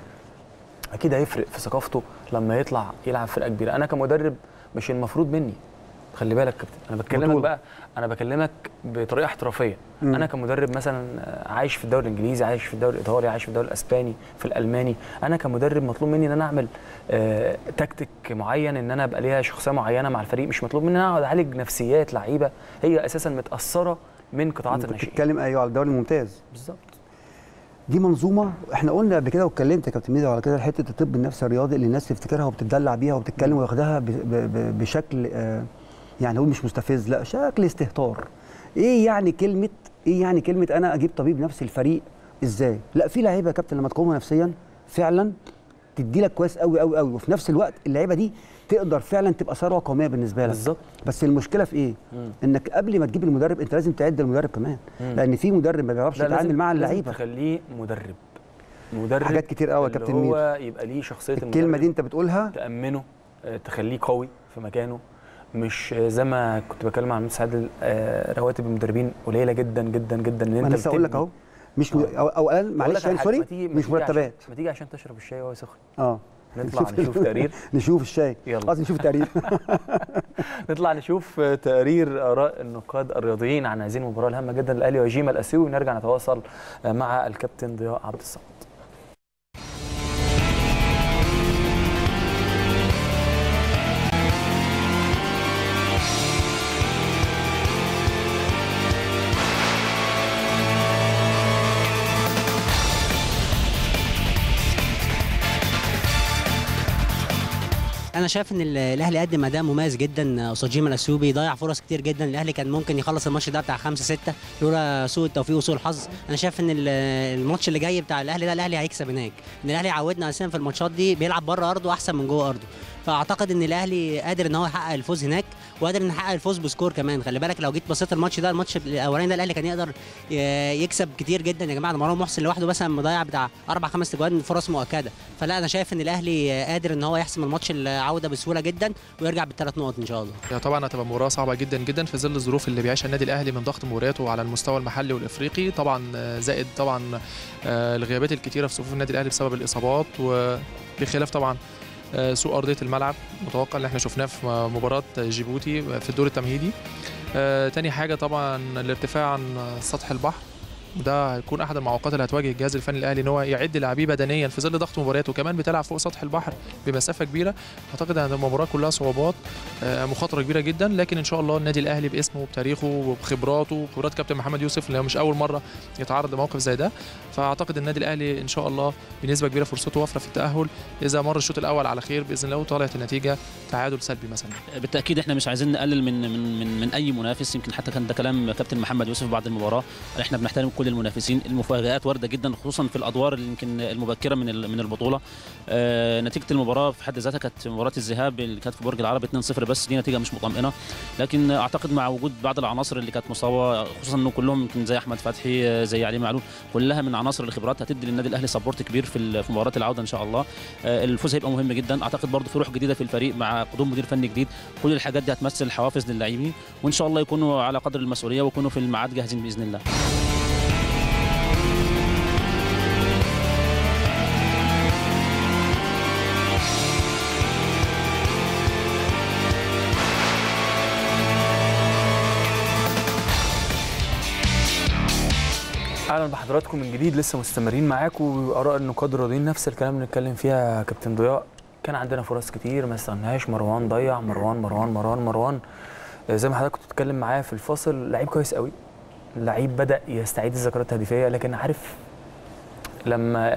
اكيد هيفرق في ثقافته لما يطلع يلعب فرقه كبيره انا كمدرب مش المفروض مني خلي بالك يا كابتن انا بكلمك بطولة. بقى انا بكلمك بطريقه احترافيه مم. انا كمدرب مثلا عايش في الدوري الانجليزي عايش في الدوري الايطالي عايش في الدوري الاسباني في الالماني انا كمدرب مطلوب مني ان انا اعمل آه تكتيك معين ان انا ابقى ليها شخصيه معينه مع الفريق مش مطلوب مني ان انا اقعد اعالج نفسيات لعيبه هي اساسا متاثره من قطاعات انت الناشئين بتتكلم ايوه على الدوري الممتاز بالظبط دي منظومه احنا قلنا قبل كده واتكلمت يا كابتن ميدو على كده حته الطب النفسي الرياضي اللي الناس تفتكرها وبتدلع بيها وبتتكلم وياخدها ب- ب- ب- بشكل آه، يعني هو مش مستفز لا شكل استهتار ايه يعني كلمه ايه يعني كلمه انا اجيب طبيب نفسي الفريق ازاي لا في لعيبه يا كابتن لما تقومها نفسيا فعلا تدي لك كويس قوي قوي قوي وفي نفس الوقت اللعيبه دي تقدر فعلا تبقى ثروه قوميه بالنسبه لك بالظبط بس المشكله في ايه مم. انك قبل ما تجيب المدرب انت لازم تعد المدرب كمان مم. لان في مدرب ما بيعرفش لا، يتعامل لازم- مع لازم اللعيبه تخليه مدرب مدرب حاجات كتير قوي يا اللي كابتن هو يبقى ليه شخصيه الكلمه المدرب دي انت بتقولها تامنه آه، تخليه قوي في مكانه مش آه، زي ما كنت بتكلم عن مهندس عادل آه، رواتب المدربين قليله جدا جدا جدا ان ما انت انا لسه اقول لك بتبني. اهو مش م... آه. او اولا بقول معلش لك على يعني حاجة، سوري ما تيجي- ما مش تيجي عشان- مرتبات ما تيجي عشان تشرب الشاي وهو سخن اه نطلع نشوف تقرير نشوف الشاي يلا. قصدي نشوف التقرير نطلع نشوف تقرير اراء النقاد الرياضيين عن هذه المباراه الهامه جدا للاهلي وجيما الاسيوي ونرجع نتواصل مع الكابتن ضياء عبد الصمد انا شايف ان ال- الاهلي قدم اداء مميز جدا قصاد جيما الاسيوبي ضيع فرص كتير جدا الاهلي كان ممكن يخلص الماتش ده بتاع 5 6 لولا سوء التوفيق وسوء الحظ انا شايف ان ال- الماتش اللي جاي بتاع الاهلي ده الاهلي هيكسب هناك ان الاهلي عودنا اساسا في الماتشات دي بيلعب بره ارضه احسن من جوه ارضه فاعتقد ان الاهلي قادر ان هو يحقق الفوز هناك وقادر ان يحقق الفوز بسكور كمان خلي بالك لو جيت بصيت الماتش ده الماتش الاولاني ده الاهلي كان يقدر ي- يكسب كتير جدا يا جماعه ده مروان محسن لوحده مثلا مضيع بتاع اربع خمس اجوان فرص مؤكده فلا انا شايف ان الاهلي قادر ان هو يحسم الماتش العوده بسهوله جدا ويرجع بالثلاث نقط ان شاء الله هي طبعا هتبقى مباراه صعبه جدا جدا في ظل الظروف اللي بيعيشها النادي الاهلي من ضغط مبارياته على المستوى المحلي والافريقي طبعا آه، زائد طبعا آه، الغيابات الكتيره في صفوف النادي الاهلي بسبب الاصابات وبخلاف طبعا آه، سوء ارضيه الملعب متوقع اللي احنا شفناه في مباراه جيبوتي في الدور التمهيدي آه، تاني حاجه طبعا الارتفاع عن سطح البحر وده هيكون احد المعوقات اللي هتواجه الجهاز الفني الاهلي ان هو يعد لاعبيه بدنيا في ظل ضغط مباريات وكمان بتلعب فوق سطح البحر بمسافه كبيره اعتقد ان المباراه كلها صعوبات آه، مخاطره كبيره جدا لكن ان شاء الله النادي الاهلي باسمه وبتاريخه وبخبراته وخبرات كابتن محمد يوسف اللي هو مش اول مره يتعرض لموقف زي ده فاعتقد النادي الاهلي ان شاء الله بنسبه كبيره فرصته وافره في التاهل اذا مر الشوط الاول على خير باذن الله وطلعت النتيجه تعادل سلبي مثلا بالتاكيد احنا مش عايزين نقلل من من من, من اي منافس يمكن حتى كان ده كلام كابتن محمد يوسف بعد المباراه احنا بنحترم كل المنافسين المفاجات وارده جدا خصوصا في الادوار اللي يمكن المبكره من ال- من البطوله آه نتيجه المباراه في حد ذاتها كانت مباراه الذهاب اللي كانت في برج العرب 2-0 بس دي نتيجه مش مطمئنه لكن اعتقد مع وجود بعض العناصر اللي كانت مصابه خصوصا انه كلهم يمكن زي احمد فتحي آه، زي علي معلول كلها من عناصر الخبرات هتدي للنادي الاهلي سبورت كبير في ال- في مباراه العوده ان شاء الله آه، الفوز هيبقى مهم جدا اعتقد برضه في روح جديده في الفريق مع قدوم مدير فني جديد كل الحاجات دي هتمثل حوافز للاعبين وان شاء الله يكونوا على قدر المسؤوليه ويكونوا في الميعاد جاهزين باذن الله اهلا بحضراتكم من جديد لسه مستمرين معاكم واراء النقاد الرياضيين نفس الكلام اللي بنتكلم فيها يا كابتن ضياء كان عندنا فرص كتير ما استغناش مروان ضيع مروان مروان مروان مروان آه، زي ما حضرتك كنت بتتكلم معايا في الفاصل لعيب كويس قوي لعيب بدا يستعيد الذكريات الهدفيه لكن عارف لما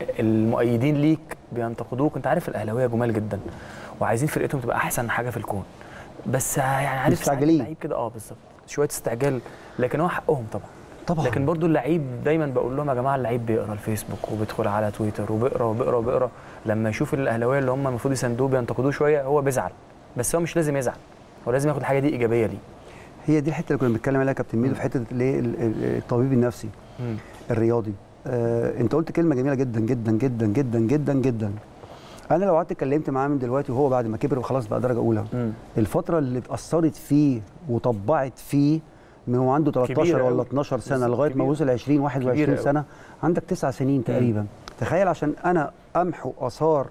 المؤيدين ليك بينتقدوك انت عارف الاهلاويه جمال جدا وعايزين فرقتهم تبقى احسن حاجه في الكون بس يعني عارف ساعات مستعجلين. لعيب كده اه بالظبط شويه استعجال لكن هو حقهم طبعا طبعا لكن برضو اللعيب دايما بقول لهم يا جماعه اللعيب بيقرا الفيسبوك وبيدخل على تويتر وبيقرا وبيقرا وبيقرا لما يشوف الاهلاويه اللي هم المفروض يساندوه بينتقدوه شويه هو بيزعل بس هو مش لازم يزعل هو لازم ياخد الحاجه دي ايجابيه ليه هي دي الحته اللي كنا بنتكلم عليها يا كابتن ميدو في حته الايه ال- ال- الطبيب النفسي الرياضي آه انت قلت كلمه جميله جدا جدا جدا جدا جدا جدا انا لو قعدت اتكلمت معاه من دلوقتي وهو بعد ما كبر وخلاص بقى درجه اولى مم. الفتره اللي اتاثرت فيه وطبعت فيه من هو عنده 13 كبيرة ولا أوي. 12 سنه بالظبط، لغايه ما كبيرة. وصل 20 كبيرة 21 أوي. سنه عندك تسع سنين تقريبا تخيل عشان انا امحو اثار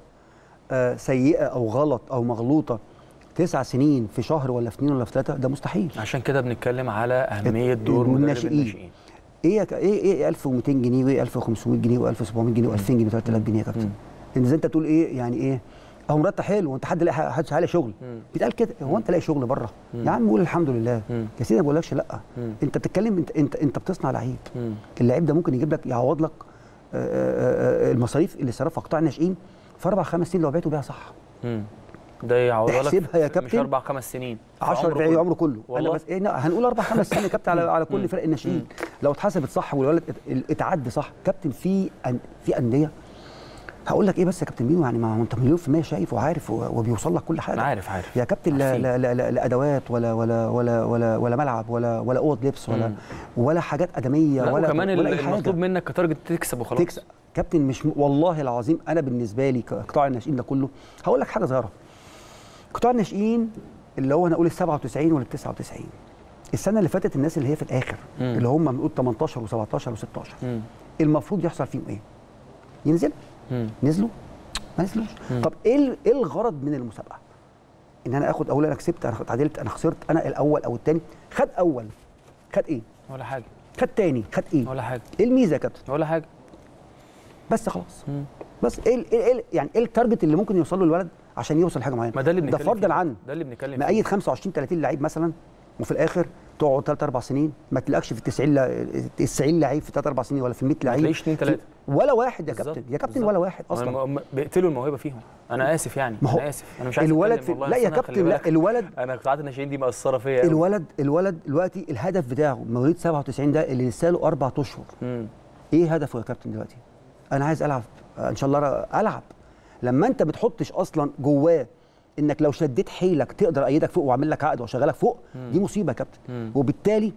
آه سيئه او غلط او مغلوطه تسع سنين في شهر ولا في اثنين ولا في ثلاثه ده مستحيل عشان كده بنتكلم على اهميه دور مدرب الناشئين. الناشئين ايه يا- ايه ايه 1200 جنيه وايه 1500 جنيه و1700 جنيه و2000 جنيه و3000 جنيه يا كابتن مم. ان زي انت تقول ايه يعني ايه اهو مرتب حلو وانت حد لاقي حد لاقي شغل مم. بيتقال كده هو انت لاقي شغل بره مم. يا عم قول الحمد لله مم. يا سيدي ما بقولكش لا مم. انت بتتكلم انت انت انت بتصنع لعيب مم. اللعيب ده ممكن يجيب لك يعوض لك آه، آه، آه، المصاريف اللي صرفها قطاع الناشئين في اربع خمس سنين لو بعته بيها صح مم. ده يعوضها لك احسبها يا مش كابتن. اربع خمس سنين في 10 عمره ربع كله. عمره كله والله. انا بس إيه لا، هنقول اربع خمس سنين يا كابتن على على كل فرق الناشئين لو اتحسبت صح والولد ات- اتعد صح كابتن في أن في انديه هقول لك ايه بس يا كابتن مينو يعني ما هو انت مليون في المية شايف وعارف و- وبيوصل لك كل حاجه انا عارف عارف يا كابتن لا عارفين. لا لا, لا, لا ادوات ولا ولا ولا ولا ولا ملعب ولا ولا اوض لبس ولا مم. ولا حاجات ادميه لا ولا وكمان ولا اي المطلوب حاجه منك كتارجت تكسب وخلاص تكسب كابتن مش م... والله العظيم انا بالنسبه لي كقطاع الناشئين ده كله هقول لك حاجه صغيره قطاع الناشئين اللي هو هنقول ال 97 ولا ال 99 السنه اللي فاتت الناس اللي هي في الاخر مم. اللي هم بنقول 18 و17 و16 مم. المفروض يحصل فيهم ايه؟ ينزل مم. نزلوا ما نزلوش طب ايه ال- ايه الغرض من المسابقه ان انا اخد اول انا كسبت انا اتعادلت انا خسرت انا الاول او الثاني خد اول خد ايه ولا حاجه خد تاني خد ايه ولا حاجه ايه الميزه يا كابتن ولا حاجه بس خلاص بس ايه ال- ايه ال- يعني ايه التارجت اللي ممكن يوصل له الولد عشان يوصل لحاجه معينه ما ده اللي ده بنتكلم فضلا فيه. عن ده اللي بنتكلم فيه. مقيد 25 30 لعيب مثلا وفي الاخر تقعد 3 4 سنين ما تلاقيش في ال 90 لا- 90 لعيب في 3 4 سنين ولا في ال 100 لعيب تلاقيش اتنين تلاتة. ولا واحد يا بالظبط، كابتن يا كابتن بالظبط. ولا واحد اصلا هم- هم بيقتلوا الموهبه فيهم انا اسف يعني ما هو انا اسف انا مش عايز الولد أتكلم في والله، لا بس يا أنا خلي كابتن لا بالك، الولد انا قطاعات الناشئين دي مأثره فيا أوي. الولد الولد دلوقتي الهدف بتاعه مواليد 97 ده اللي لسه له اربع اشهر مم. ايه هدفه يا كابتن دلوقتي انا عايز العب آه، ان شاء الله ر- العب لما انت بتحطش اصلا جواه انك لو شديت حيلك تقدر ايدك فوق واعمل لك عقد واشغلك فوق دي مصيبه يا كابتن مم. وبالتالي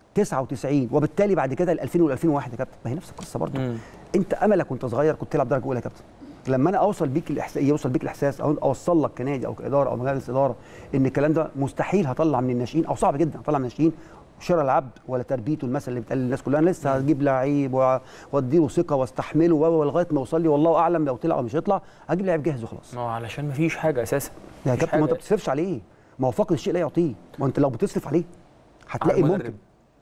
99 وبالتالي بعد كده ال 2000 وال 2001 يا كابتن ما هي نفس القصه برضه مم. انت املك وانت صغير كنت تلعب درجه اولى يا كابتن لما انا اوصل بيك الاحساس يوصل بيك الاحساس او اوصل لك كنادي او كاداره او مجلس اداره ان الكلام ده مستحيل هطلع من الناشئين او صعب جدا هطلع من الناشئين شراء العبد ولا تربيته المثل اللي بيتقال للناس كلها انا لسه هجيب لعيب وأ- واديله ثقه واستحمله و- و- لغايه ما يوصل لي والله اعلم لو طلع او مش هيطلع هجيب لعيب جاهز وخلاص ما هو علشان ما فيش حاجه اساسا يا مفيش كابتن ما انت حاجة. ما بتصرفش عليه ما هو فاقد الشيء لا يعطيه ما انت لو بتصرف عليه هتلاقي على المدرب. ممكن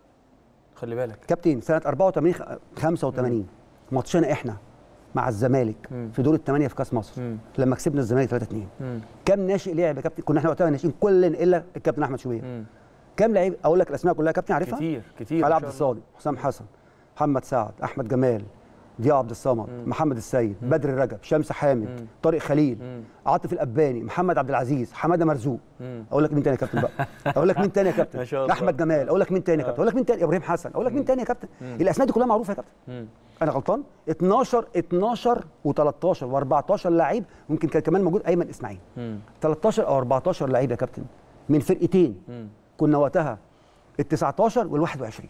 خلي بالك كابتن سنه 84 خ- 85 ماتشنا احنا مع الزمالك مم. في دور الثمانيه في كاس مصر مم. لما كسبنا الزمالك 3 2 مم. كم ناشئ لعب يا كابتن كنا احنا وقتها ناشئين كلنا الا الكابتن احمد شوبير مم. كم لعيب اقول لك الاسماء كلها يا كابتن عارفها كتير كتير علي ما عبد شاء الله. الصادق حسام حسن محمد سعد احمد جمال ضياء عبد الصمد محمد السيد بدر رجب شمس حامد مم. طارق خليل مم. عاطف الاباني محمد عبد العزيز حماده مرزوق مم. اقول لك مين تاني يا كابتن بقى اقول لك مين تاني يا كابتن ما شاء الله. احمد جمال اقول لك مين تاني يا كابتن اقول لك مين تاني ابراهيم حسن اقول لك مين تاني يا كابتن الاسماء دي كلها معروفه يا كابتن مم. انا غلطان 12 12 و13 و14 لعيب ممكن كان كمان موجود ايمن اسماعيل مم. 13 او 14 لعيب يا كابتن من فرقتين مم. كنا وقتها ال 19 وال 21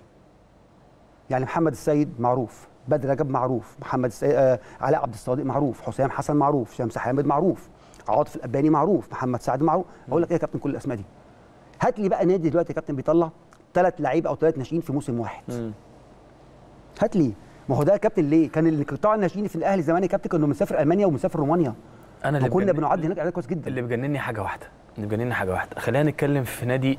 يعني محمد السيد معروف بدر رجب معروف محمد السيد آه علاء عبد الصادق معروف حسام حسن معروف شمس حامد معروف عاطف الاباني معروف محمد سعد معروف اقول لك ايه يا كابتن كل الاسماء دي هات لي بقى نادي دلوقتي يا كابتن بيطلع ثلاث لعيبه او ثلاث ناشئين في موسم واحد مم. هات لي ما هو ده يا كابتن ليه كان القطاع الناشئين في الاهلي زمان يا كابتن كانوا مسافر المانيا ومسافر رومانيا انا اللي وكنا بجنن- بنعدي هناك اعداد كويس جدا اللي بيجنني حاجه واحده اللي بيجنني حاجه واحده خلينا نتكلم في نادي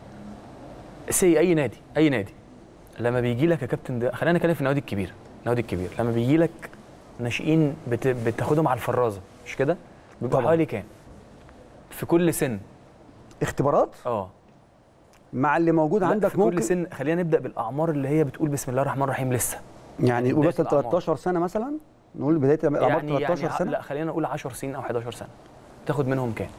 سي اي نادي اي نادي لما بيجي لك يا كابتن ده خلينا نتكلم في النوادي الكبيره النوادي الكبيره لما بيجي لك ناشئين بت... بتاخدهم على الفرازه مش كده بيبقى طبعاً. حوالي كام في كل سن اختبارات اه مع اللي موجود لا، عندك في ممكن كل سن خلينا نبدا بالاعمار اللي هي بتقول بسم الله الرحمن الرحيم لسه يعني نقول بداية مثلا الأعمار. 13 سنه مثلا نقول بدايه الاعمار يعني 13 يعني سنه لا خلينا نقول 10 سنين او 11 سنه تاخد منهم كام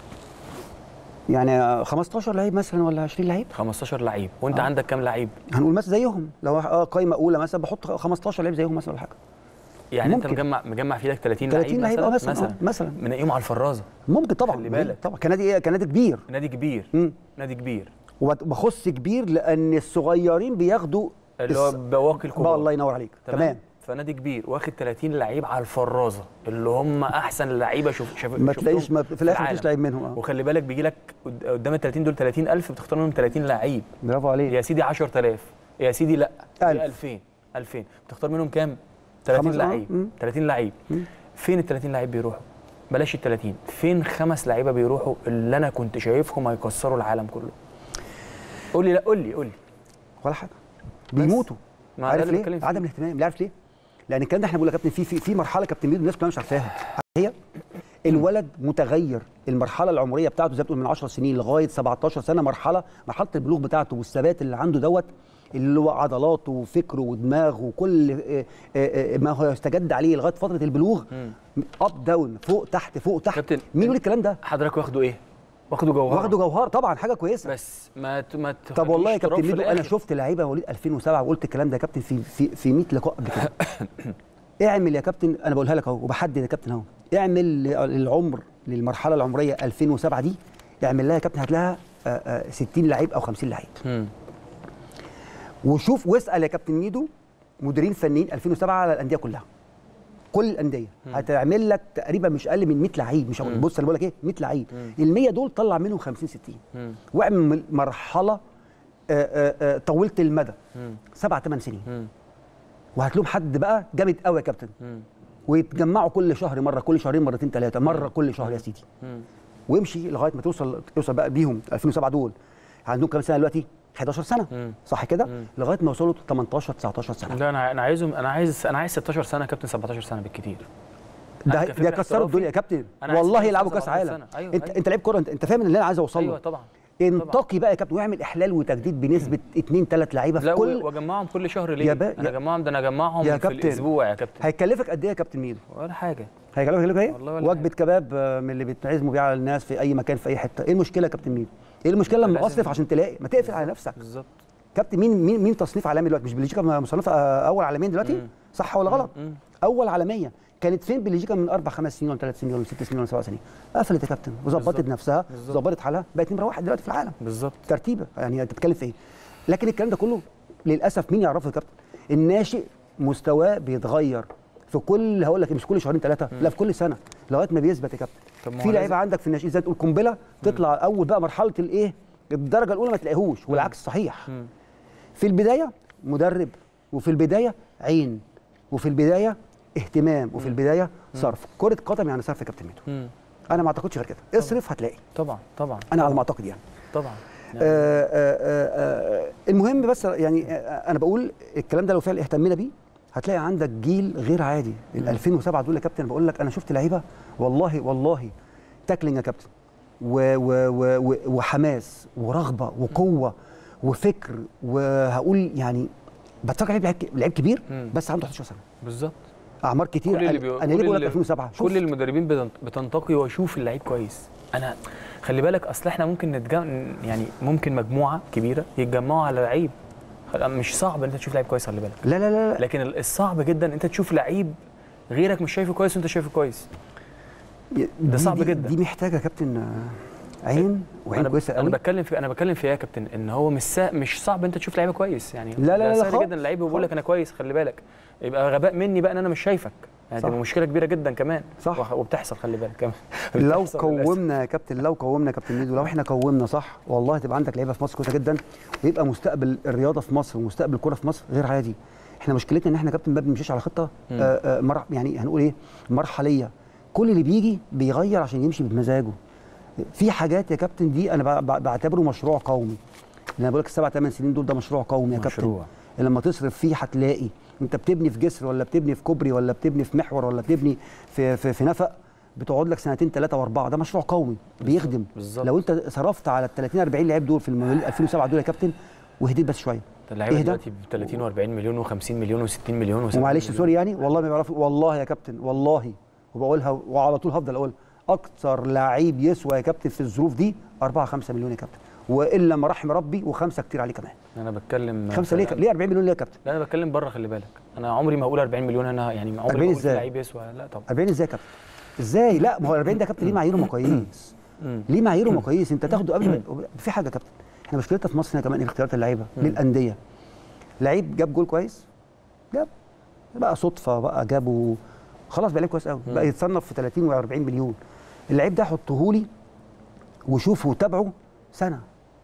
يعني 15 لعيب مثلا ولا 20 لعيب 15 لعيب وانت آه. عندك كام لعيب هنقول مثلا زيهم لو اه قايمه اولى مثلا بحط 15 لعيب زيهم مثلا ولا حاجه يعني انت ممكن. مجمع مجمع في ايدك 30 30 لعيب لعيب مثلا اه مثلا مثلا, مثلا. منقيهم على الفرازه ممكن طبعا خلي بالك. طبعا كنادي ايه كنادي كبير نادي كبير مم. نادي كبير وبخص كبير لان الصغيرين بياخدوا اللي هو الس- بواقي الكبار بقى الله ينور عليك تمام فنادي كبير واخد 30 لعيب على الفرازه اللي هم احسن لعيبه شوف شاف ما شفتهم تلاقيش ما في الاخر ما العالم. تلاقيش لعيب منهم اه وخلي بالك بيجي لك قد- قدام ال 30 دول 30000 بتختار منهم 30 لعيب برافو عليك يا سيدي 10000 يا سيدي لا ألف. يا 2000 2000 بتختار منهم كام 30 خمس- آه، لعيب مم. 30 لعيب مم. فين ال 30 لعيب بيروحوا بلاش ال 30 فين خمس لعيبه بيروحوا اللي انا كنت شايفهم هيكسروا العالم كله قول لي لا قول لي قول لي ولا حاجه بيموتوا ما ده عارف اللي ليه؟ بتكلم فيه. عدم الاهتمام عارف ليه؟ لان الكلام ده احنا بنقول يا كابتن في في في مرحله كابتن ميدو الناس كلها مش عارفاها هي الولد متغير المرحله العمريه بتاعته زي ما بتقول من 10 سنين لغايه 17 سنه مرحله مرحله البلوغ بتاعته والثبات اللي عنده دوت اللي هو عضلاته وفكره ودماغه وكل آه، آه، آه، ما هو يستجد عليه لغايه فتره البلوغ اب داون فوق تحت فوق تحت كابتن، مين يقول الكلام ده؟ حضرتك واخده ايه واخده جوهر واخده جوهر طبعا حاجه كويسه بس ما ت- ما طب والله يا تخليش تراب كابتن في ميدو انا الآخر. شفت لعيبه مواليد 2007 وقلت الكلام ده يا كابتن في في في 100 لقاء قبل كده اعمل يا كابتن انا بقولها لك اهو وبحدد يا كابتن اهو اعمل للعمر للمرحله العمريه 2007 دي اعمل لها يا كابتن هات لها آه، آه، 60 لعيب او 50 لعيب مم. وشوف واسال يا كابتن ميدو مديرين فنيين 2007 على الانديه كلها كل الانديه هتعمل لك تقريبا مش اقل من 100 لعيب مش هقول بص انا بقول لك ايه 100 لعيب ال 100 دول طلع منهم 50 60 مم. واعمل مرحله آه، آه، آه، طويله المدى مم. سبع ثمان سنين مم. وهات لهم حد بقى جامد قوي يا كابتن مم. ويتجمعوا كل شهر مره كل شهرين مرتين ثلاثه مره كل شهر يا سيدي ويمشي لغايه ما توصل توصل بقى بيهم 2007 دول عندهم كام سنه دلوقتي 11 سنه مم. صح كده لغايه ما وصلوا 18 19 سنه لا انا انا عايزهم انا عايز انا عايز 16 سنه كابتن 17 سنه بالكتير ده أنا ده كفكرة يكسروا احترافي، الدنيا يا كابتن أنا عايز والله أوصل يلعبوا كاس 17 عالم سنة. أيوة، انت أيوة. انت لعيب كوره انت, انت فاهم اللي انا عايز اوصل له ايوه طبعا انتقي بقى يا كابتن واعمل احلال وتجديد بنسبه 2 3 لعيبه في لا كل واجمعهم كل شهر ليه؟ يا با- انا يا- اجمعهم ده انا اجمعهم يا في كابتن. الاسبوع يا كابتن هيكلفك قد ايه يا كابتن ميدو ولا حاجه هيكلفك هيكلفك ايه والله ولا وجبه كباب آه، من اللي بتعزموا بيها على الناس في اي مكان في اي حته ايه المشكله يا كابتن ميدو ايه المشكله لما لازم- اصرف عشان تلاقي ما تقفل على نفسك بالظبط كابتن مين مين مين تصنيف عالمي دلوقتي مش بلجيكا مصنفه آه، اول عالميا دلوقتي مم. صح ولا غلط مم. اول عالميه كانت فين بلجيكا من اربع خمس سنين ولا ثلاث سنين ولا ست سنين ولا سبع سنين قفلت يا كابتن وظبطت بالظبط. نفسها بالظبط. ظبطت حالها بقت نمره واحد دلوقتي في العالم بالظبط ترتيبه يعني انت بتتكلم في ايه لكن الكلام ده كله للاسف مين يعرفه يا كابتن الناشئ مستواه بيتغير في كل هقول لك مش كل شهرين ثلاثه لا في كل سنه لغايه ما بيثبت يا طب كابتن ما هو في لعيبه لازم- عندك في الناشئين زي تقول قنبله تطلع اول بقى مرحله الايه الدرجه الاولى ما تلاقيهوش والعكس صحيح مم. في البدايه مدرب وفي البدايه عين وفي البدايه اهتمام وفي البدايه صرف كره قدم يعني صرف يا كابتن ميدو مم. انا ما اعتقدش غير كده اصرف هتلاقي طبعا طبعا انا على ما اعتقد يعني طبعا آه، آه، آه، آه، المهم بس يعني آه، انا بقول الكلام ده لو فعلا اهتمينا بيه هتلاقي عندك جيل غير عادي ال 2007 دول يا كابتن بقول لك انا شفت لعيبه والله والله تاكلينج يا كابتن و و و و وحماس ورغبه وقوه وفكر وهقول يعني بتفرج عليه لعيب لعيب كبير مم. بس عنده 11 سنه بالظبط اعمار كتير كل اللي انا بيقول أنا ليه بقول لك اللي- 2007 شوف كل المدربين بتن- بتنتقي واشوف اللعيب كويس انا خلي بالك اصل احنا ممكن نتجمع يعني ممكن مجموعه كبيره يتجمعوا على لعيب خل- مش صعب ان انت تشوف لعيب كويس خلي بالك لا لا لا, لا. لكن ال- الصعب جدا انت تشوف لعيب غيرك مش شايفه كويس وانت شايفه كويس ده ده صعب جدا. دي محتاجه يا كابتن آه، عين وعين انا كويسه انا قوي بتكلم في انا بتكلم في ايه يا كابتن ان هو مش سا... مش صعب انت تشوف لعيبه كويس يعني لا، لا، ده لا، سهل خالص. جدا اللعيب بيقول لك انا كويس خلي بالك يبقى غباء مني بقى ان انا مش شايفك يعني صح. تبقى مشكله كبيره جدا كمان صح. وح- وبتحصل خلي بالك كمان لو بتحصل للأسف. قومنا يا كابتن لو قومنا يا كابتن ميدو لو احنا قومنا صح والله هتبقى عندك لعيبه في مصر كويسه جدا ويبقى مستقبل الرياضه في مصر ومستقبل الكوره في مصر غير عادي احنا مشكلتنا ان احنا يا كابتن ما بنمشيش على خطه مم. آه آه مر... يعني هنقول ايه مرحليه كل اللي بيجي بيغير عشان يمشي بمزاجه في حاجات يا كابتن دي انا ب- ب- بعتبره مشروع قومي انا بقول لك السبع ثمان سنين دول ده مشروع قومي يا كابتن مشروع. لما تصرف فيه هتلاقي انت بتبني في جسر ولا بتبني في كوبري ولا بتبني في محور ولا بتبني في في, في نفق بتقعد لك سنتين ثلاثه واربعه ده مشروع قومي بيخدم بالظبط. لو انت صرفت على ال 30 40 لعيب دول في المواليد 2007 دول يا كابتن وهديت بس شويه اللعيبه اهدى. دلوقتي ب 30 و40 مليون و50 مليون و60 مليون و70 ومعلش مليون. سوري يعني والله ما بيعرفوا والله يا كابتن والله وبقولها وعلى طول هفضل اقول اكتر لعيب يسوى يا كابتن في الظروف دي 4 5 مليون يا كابتن والا ما رحم ربي وخمسه كتير عليه كمان انا بتكلم خمسه ليه ليه 40 مليون ليه يا كابتن لا انا بتكلم بره خلي بالك انا عمري ما هقول 40 مليون انا يعني عمري 40 ما قلت إزاي؟ لعيب يسوى لا طبعا 40 ازاي يا كابتن ازاي لا ما هو 40 ده يا كابتن ليه معايير ومقاييس مم. ليه معايير ومقاييس انت تاخده قبل ما في حاجه يا كابتن احنا مشكلتنا في مصر هنا كمان اختيارات اللعيبه للانديه لعيب جاب جول كويس جاب بقى صدفه بقى جابه خلاص بقى لعيب كويس قوي بقى يتصنف في 30 و40 مليون اللعيب ده حطه لي وشوفه وتابعه سنه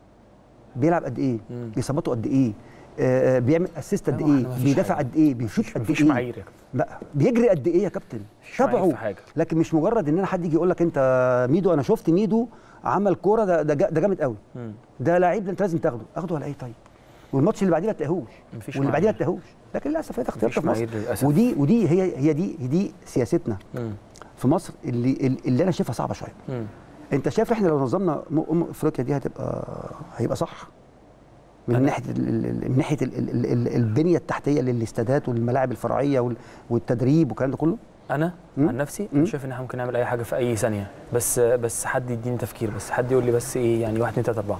بيلعب قد ايه مم. اصاباته قد ايه آه، آه، بيعمل اسيست قد لا، ما ايه احنا مفيش بيدافع حاجة. قد ايه بيشوط قد مفيش ايه معايير يا كابتن بقى بيجري قد ايه يا كابتن مفيش معايير تابعه في حاجة. لكن مش مجرد ان انا حد يجي يقول لك انت ميدو انا شفت ميدو عمل كوره ده ده جا- ده جامد قوي مم. ده لعيب ده انت لازم تاخده اخده على اي طيب والماتش اللي بعديه ما تلاقيهوش مفيش واللي بعديه ما معايير. تلاقيهوش لكن للاسف هي اختيارات مفيش في مصر معايير للأسف. ودي ودي هي هي دي هي دي سياستنا مم. في مصر اللي اللي انا شايفها صعبه شويه مم. انت شايف احنا لو نظمنا م- ام افريقيا دي هتبقى هيبقى صح من أنا- ناحيه ال- ال- ال- من ناحيه ال- ال- ال- البنيه التحتيه للاستادات والملاعب الفرعيه وال- والتدريب والكلام ده كله انا مم. عن نفسي مم. انا شايف ان احنا ممكن نعمل اي حاجه في اي ثانيه بس بس حد يديني تفكير بس حد يقول لي بس ايه يعني 1 2 3 4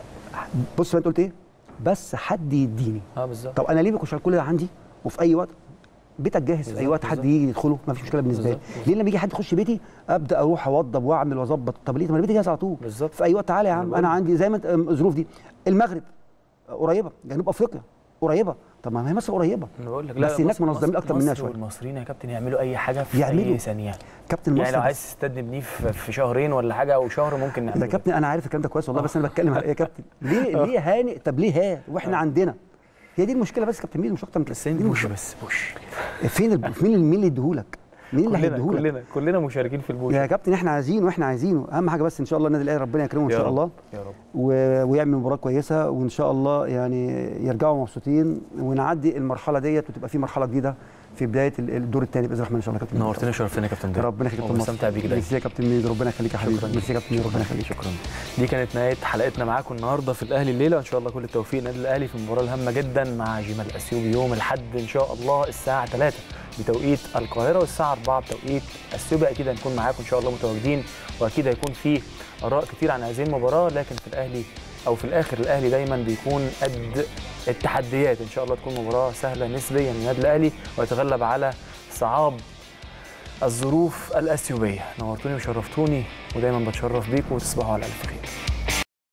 بص انت قلت ايه بس حد يديني اه بالظبط طب انا ليه بيكونش كل ده عندي وفي اي وقت بيتك جاهز في اي بالظبط، وقت حد بالظبط. يجي يدخله ما فيش مشكله بالنسبه لي بالظبط، ليه لما يجي حد يخش بيتي ابدا اروح اوضب واعمل واظبط طب ليه طب انا بيتي جاهز على طول بالظبط. في اي وقت تعالى يا أنا عم بقول انا لك. عندي زي ما انت أم، الظروف دي المغرب قريبه جنوب افريقيا قريبه طب ما هي مصر قريبه انا بقول لك بس هناك مصر- منظمين مصر- اكتر مننا مصر شويه والمصريين يا كابتن يعملوا اي حاجه في يعملوا. اي ثانيه كابتن يعني مصر لو بس- عايز استاد نبنيه في في شهرين ولا حاجه او شهر ممكن يا نعمله كابتن انا عارف الكلام ده كويس والله بس انا بتكلم على ايه يا كابتن ليه ليه هاني طب ليه ها واحنا عندنا هي دي المشكله بس يا كابتن ميدو مش اكتر من كده بس دي بوش المشكلة. بس بوش فين ال- مين اللي- مين اللي يديهولك مين اللي كلنا هيديهولك كلنا كلنا مشاركين في الموسم يا كابتن احنا عايزينه واحنا عايزينه اهم حاجه بس ان شاء الله النادي الاهلي ربنا يكرمه ان يا شاء رب. الله يا رب و... ويعمل مباراه كويسه وان شاء الله يعني يرجعوا مبسوطين ونعدي المرحله ديت وتبقى في مرحله جديده في بدايه ال- الدور الثاني باذن الرحمن ان شاء الله يا كابتن نورتنا وشرفتنا يا كابتن ضياء ربنا يخليك يا كابتن مصر. مستمتع بيك دايما ميرسي يا كابتن ميدو ربنا يخليك يا حبيبي شكراً. ميرسي يا كابتن ميدو ربنا يخليك شكرا دي كانت نهايه حلقتنا معاكم النهارده في الاهلي الليله وان شاء الله كل التوفيق للنادي الاهلي في المباراه الهامه جدا مع جمال اثيوبي يوم الاحد ان شاء الله الساعه 3 بتوقيت القاهره والساعه 4 بتوقيت اثيوبيا اكيد هنكون معاكم ان شاء الله متواجدين واكيد هيكون في اراء كتير عن هذه المباراه لكن في الاهلي او في الاخر الاهلي دايما بيكون قد التحديات ان شاء الله تكون مباراه سهله نسبيا للنادي الاهلي ويتغلب على صعاب الظروف الاثيوبيه نورتوني وشرفتوني ودايما بتشرف بيكم وتصبحوا على الف خير